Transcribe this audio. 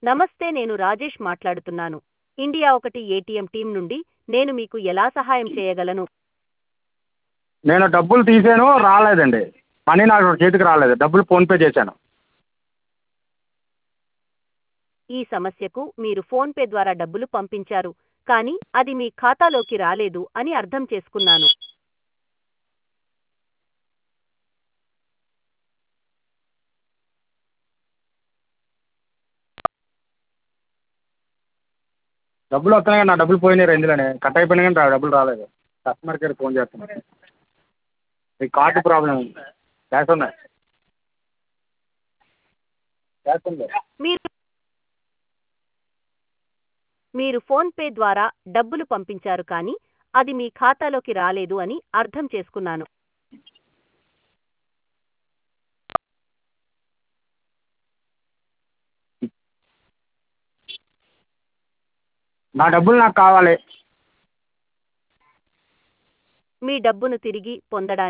నమస్తే నేను రాజేష్ మాట్లాడుతున్నాను ఇండియా ఒకటి ఏటీఎం టీం నుండి నేను మీకు ఎలా సహాయం చేయగలను నేను డబ్బులు తీసాను రాలేదండి మనీ నాకు చేతికి రాలేదు డబ్బులు ఫోన్పే చేశాను ఈ సమస్యకు మీరు ఫోన్పే ద్వారా డబ్బులు పంపించారు కానీ అది మీ ఖాతాలోకి రాలేదు అని అర్థం చేసుకున్నాను డబ్బులు వస్తున్నాయి కానీ నా డబ్బులు పోయినాయి ఇందులోనే కట్ అయిపోయినాయి కానీ రా- డబ్బులు రాలేదు కస్టమర్ కేర్ ఫోన్ చేస్తున్నాను ఈ కార్డు ప్రాబ్లం క్యాష్ ఉన్నాయి క్యాష్ ఉంది మీరు మీరు ఫోన్పే ద్వారా డబ్బులు పంపించారు కానీ అది మీ ఖాతాలోకి రాలేదు అని అర్థం చేసుకున్నాను నా డబ్బులు నాకు కావాలి మీ డబ్బును తిరిగి పొందడానికి